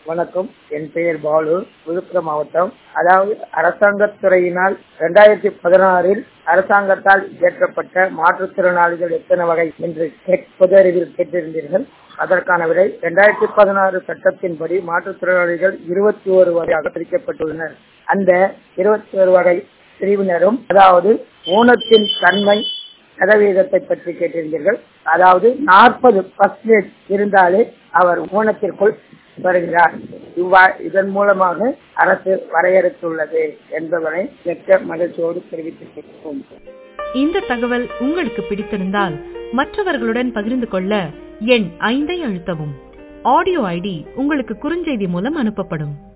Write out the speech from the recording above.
வணக்கம் என் பெயர் பாலு விழுப்புரம் மாவட்டம் அதாவது அரசாங்கத்துறையினால் இரண்டாயிரத்தி பதினாறில் அரசாங்கத்தால் இயற்றப்பட்ட மாற்றுத்திறனாளிகள் எத்தனை வகை என்று பொது அறிவில் கேட்டிருந்தீர்கள் அதற்கான விடை இரண்டாயிரத்தி பதினாறு சட்டத்தின்படி மாற்றுத்திறனாளிகள் இருபத்தி ஒரு வகையாக பிரிக்கப்பட்டுள்ளனர் அந்த இருபத்தி ஒரு வகை பிரிவினரும் அதாவது ஊனத்தின் தன்மை சதவீதத்தை பற்றி கேட்டிருந்தீர்கள் அதாவது நாற்பது பர்சன்டேஜ் இருந்தாலே அவர் ஊனத்திற்குள் வருகிறார் இவ்வா இதன் மூலமாக அரசு வரையறுத்துள்ளது என்பதனை மிக்க மகிழ்ச்சியோடு தெரிவித்திருக்கிறோம் இந்த தகவல் உங்களுக்கு பிடித்திருந்தால் மற்றவர்களுடன் பகிர்ந்து கொள்ள எண் ஐந்தை அழுத்தவும் ஆடியோ ஐடி உங்களுக்கு குறுஞ்செய்தி மூலம் அனுப்பப்படும்